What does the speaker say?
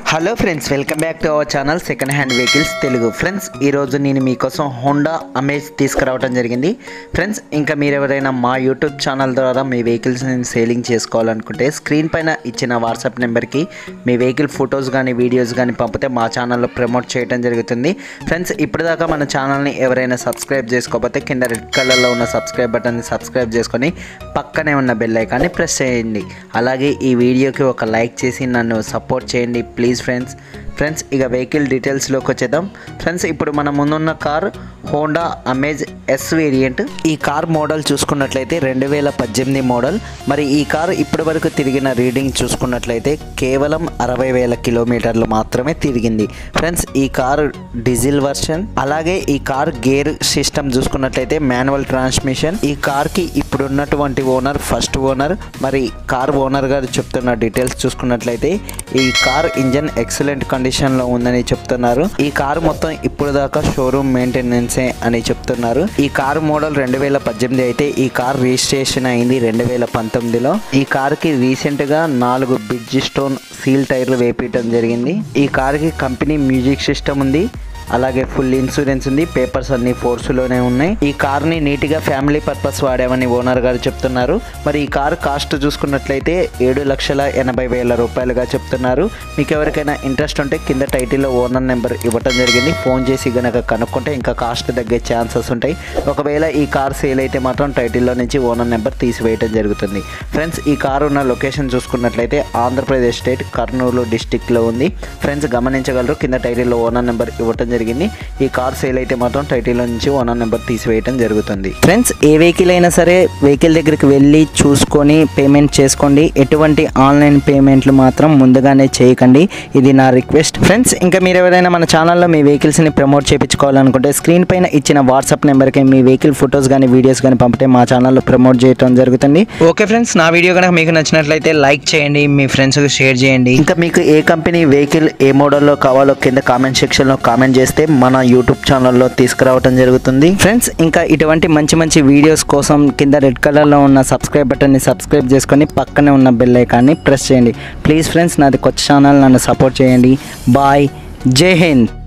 hello friends welcome back to our channel second hand vehicles Telugu friends ఈరోజు నేను మీకోసం Honda amaze తీసుకురావడం జరిగింది ఫ్రెండ్స్ ఇంకా మీరు ఎవరైనా మా యూట్యూబ్ ఛానల్ ద్వారా మీ వెహికల్స్ని సేలింగ్ చేసుకోవాలనుకుంటే స్క్రీన్ పైన ఇచ్చిన వాట్సాప్ నెంబర్కి మీ వెహికల్ ఫొటోస్ కానీ వీడియోస్ కానీ పంపితే మా ఛానల్లో ప్రమోట్ చేయడం జరుగుతుంది ఫ్రెండ్స్ ఇప్పటిదాకా మన ఛానల్ని ఎవరైనా సబ్స్క్రైబ్ చేసుకోకపోతే కింద రెడ్ కలర్లో ఉన్న సబ్స్క్రైబ్ బటన్ని సబ్స్క్రైబ్ చేసుకొని పక్కనే ఉన్న బెల్ ఐకాన్ని ప్రెస్ చేయండి అలాగే ఈ వీడియోకి ఒక లైక్ చేసి నన్ను సపోర్ట్ చేయండి ప్లీజ్ ఫ్రెండ్స్ ఫ్రెండ్స్ ఇక వెహికల్ డీటెయిల్స్లోకి వచ్చేద్దాం ఫ్రెండ్స్ ఇప్పుడు మన ముందున్న car Honda Amaze S variant ఈ కార్ మోడల్ చూసుకున్నట్లయితే రెండు వేల పద్దెనిమిది మోడల్ మరి ఈ కార్ ఇప్పటి వరకు తిరిగిన రీడింగ్ చూసుకున్నట్లయితే కేవలం అరవై వేల కిలోమీటర్లు మాత్రమే తిరిగింది ఫ్రెండ్స్ ఈ కార్ డీజిల్ వర్షన్ అలాగే ఈ కార్ గేర్ సిస్టమ్ చూసుకున్నట్లయితే మాన్యువల్ ట్రాన్స్మిషన్ ఈ కార్కి ఇప్పుడు ఉన్నటువంటి ఓనర్ ఫస్ట్ ఓనర్ మరి కార్ ఓనర్ గారు చెప్తున్న డీటెయిల్స్ చూసుకున్నట్లయితే ఈ కార్ ఇంజన్ ఎక్సలెంట్ కండిషన్లో ఉందని చెప్తున్నారు ఈ కారు మొత్తం ఇప్పుడు దాకా షోరూమ్ మెయింటెనెన్సే అని చెప్తున్నారు ఈ కారు మోడల్ రెండు వేల పద్దెనిమిది అయితే ఈ కార్ రిజిస్ట్రేషన్ అయింది రెండు వేల పంతొమ్మిదిలో ఈ కారుకి రీసెంట్గా నాలుగు బిడ్జ్ స్టోన్ సీల్ టైర్లు వేపించడం జరిగింది ఈ కారుకి కంపెనీ మ్యూజిక్ సిస్టమ్ ఉంది అలాగే ఫుల్ ఇన్సూరెన్స్ ఉంది పేపర్స్ అన్ని ఫోర్స్లోనే ఉన్నాయి ఈ కార్ని నీట్గా ఫ్యామిలీ పర్పస్ వాడామని ఓనర్ గారు చెప్తున్నారు మరి ఈ కార్ కాస్ట్ చూసుకున్నట్లయితే ఏడు లక్షల ఎనభై వేల రూపాయలుగా చెప్తున్నారు మీకు ఎవరికైనా ఇంట్రెస్ట్ ఉంటే కింద టైటిల్లో ఓనర్ నెంబర్ ఇవ్వటం జరిగింది ఫోన్ చేసి గనక కనుక్కుంటే ఇంకా కాస్ట్ తగ్గే ఛాన్సెస్ ఉంటాయి ఒకవేళ ఈ కార్ సేల్ అయితే మాత్రం టైటిల్లో నుంచి ఓనర్ నెంబర్ తీసివేయడం జరుగుతుంది ఫ్రెండ్స్ ఈ కార్ ఉన్న లొకేషన్ చూసుకున్నట్లయితే ఆంధ్రప్రదేశ్ స్టేట్ కర్నూలు డిస్టిక్లో ఉంది ఫ్రెండ్స్ గమనించగలరు కింద టైటిల్లో ఓనర్ నెంబర్ ఇవ్వటం జరిగింది ఈ కార్ సేల్ అయితే మాత్రం టైటిల్ నుంచి ఓనర్ నెంబర్ తీసివేయడం జరుగుతుంది ఫ్రెండ్స్ ఏ వెహికల్ అయినా సరే వెహికల్ దగ్గరికి వెళ్ళి చూసుకొని పేమెంట్ చేసుకోండి ఎటువంటి ఆన్లైన్ పేమెంట్లు మాత్రం ముందుగానే చేయకండి ఇది నా రిక్వెస్ట్ ఫ్రెండ్స్ ఇంకా మీరు ఎవరైనా మన ఛానల్లో మీ వెహికల్స్ని ప్రమోట్ చేయించుకోవాలనుకుంటే స్క్రీన్ పైన ఇచ్చిన వాట్సాప్ నెంబర్కి మీ వెహికల్ ఫొటోస్ కానీ వీడియోస్ కానీ పంపితే మా ఛానల్లో ప్రమోట్ చేయడం జరుగుతుంది ఓకే ఫ్రెండ్స్ నా వీడియో కనుక మీకు నచ్చినట్లయితే లైక్ చేయండి మీ ఫ్రెండ్స్కి షేర్ చేయండి ఇంకా మీకు ఏ కంపెనీ వెహికల్ ఏ మోడల్లో కావాలో కింద కామెంట్ సెక్షన్లో కామెంట్ చేస్తే మన యూట్యూబ్ ఛానల్లో తీసుకురావడం జరుగుతుంది ఫ్రెండ్స్ ఇంకా ఇటువంటి మంచి మంచి వీడియోస్ కోసం కింద రెడ్ కలర్లో ఉన్న సబ్స్క్రైబ్ బటన్ని సబ్స్క్రైబ్ చేసుకొని పక్కనే ఉన్న బెల్ ఐకాన్ని ప్రెస్ చేయండి ప్లీజ్ ఫ్రెండ్స్ నాది కొత్త ఛానల్ నన్ను సపోర్ట్ చేయండి బాయ్ జై హింద్